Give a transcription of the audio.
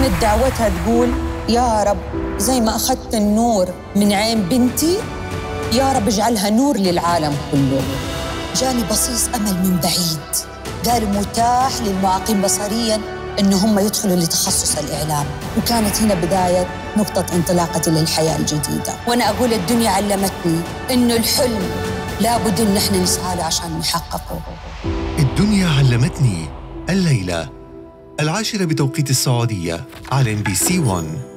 كانت دعوتها تقول يا رب زي ما أخذت النور من عين بنتي يا رب اجعلها نور للعالم كله جاني بصيص أمل من بعيد قالوا متاح للمعاقين بصريا إن هم يدخلوا لتخصص الإعلام وكانت هنا بداية نقطة انطلاقتي للحياة الجديدة وأنا أقول الدنيا علمتني إنه الحلم لابد إن إحنا نسعى له عشان نحققه الدنيا علمتني الليلة العاشرة بتوقيت السعودية على ام بي سي 1